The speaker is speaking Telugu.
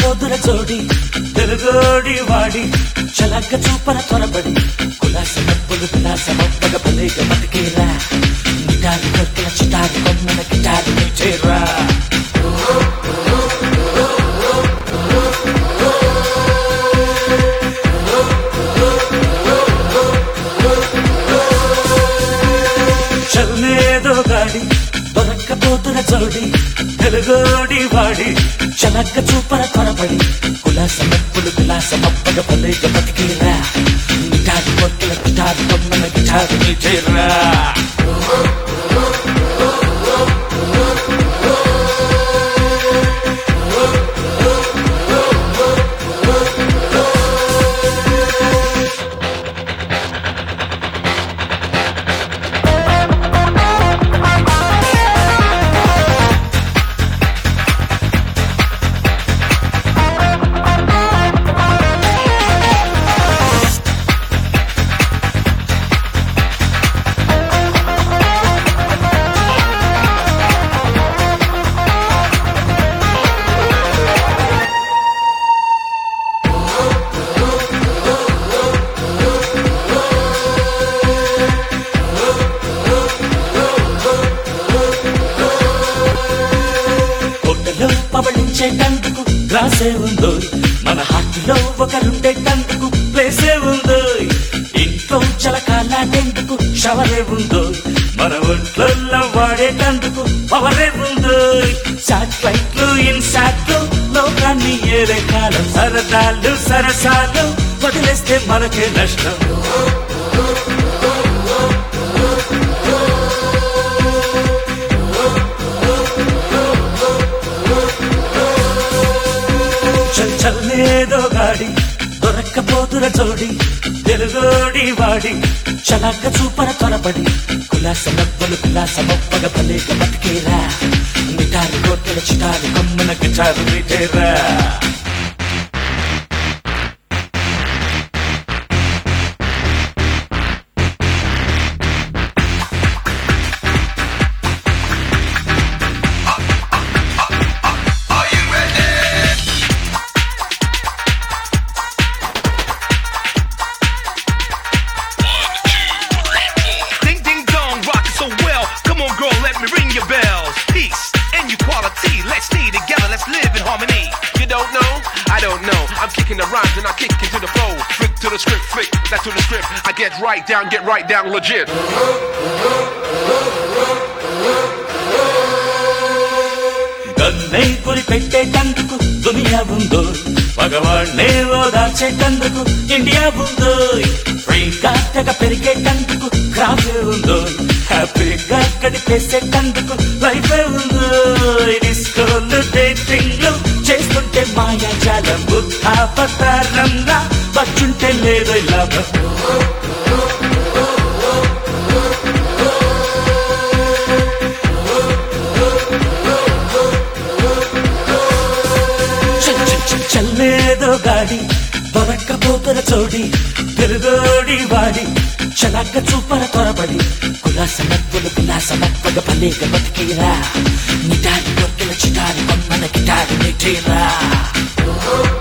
పోదుల జోడి తెలుగోడి వాడి చలక్క చూపన త్వరపడి కులాస నప్పులు విలాస మొప్పగ పలేక బతికేరా నిటారి కొక్కల చిటారి కొమ్మన గిటారి చేరా చల్లేదో గాడి దొరక్కపోతున్న చోడి తెలుగోడి వాడి చలక్క చూపర త్వరపడి కులాస నప్పులు విలాస మప్పగ పలేక బతికేరా నిటారి కొక్కల గిటారి కొమ్మన గిటారి చేరా గుండెలో పవళించేటందుకు గ్రాసే ఉందో మన హార్ట్లో ఒకరుండేటందుకు ప్లేసే ఉందో ఇంట్లో చలకాలాడేందుకు షవరే ఉందో మన ఒంట్లో వాడేటందుకు పవరే ఉందో సాటిలైట్లు ఇన్సాట్లు లోకాన్ని ఏరే కాలం సరదాలు సరసాలు వదిలేస్తే మనకే నష్టం చల్ చల్లేదో గాడి దొరక్కపోతుర జోడి తెలుగోడి వాడి చలక్క చూపర త్వరపడి కులాస నవ్వలు కులాస మొప్పగ పలేక బతికేరా మిటారి కోటల చిటారి కొమ్మన గిటారు మీటేరా Ding ding dong, rockin' so well. Come on, girl, let me ring your bells. Peace and equality. Let's stay together, let's live in harmony. You don't know? I don't know. I'm kicking the rhymes and I kick into the flow. Flick to the script, flick that to the script. I get right down, get right down, legit. గన్నై గురి పెట్టేటందుకు దునియా ఉందో మగవాణ్ణే ఓదార్చేటందుకు ఇండియా ఉందో ఫ్రీగా తెగ పెరిగేటందుకు క్రాఫే ఉందో హ్యాపీగా గడిపేసేటందుకు లైఫే ఉందో డిస్కోలు డేటింగ్లు చేస్తుంటే మాయాజాలం బుద్ధాపతారంలా బచ్చుంటే లేదో లాభం చల్ చల్ చల్ చల్లేదో గాడి దొరక్కపోతున్న చోడి తెలుగోడి వాడి చలక్క చూపర త్వరపడి కులాస నవ్వులు కులాస నవ్వగ పలేక బతికేరా నిటారి కొట్టల చిటారి కొమ్మన గిటారి నిటేరా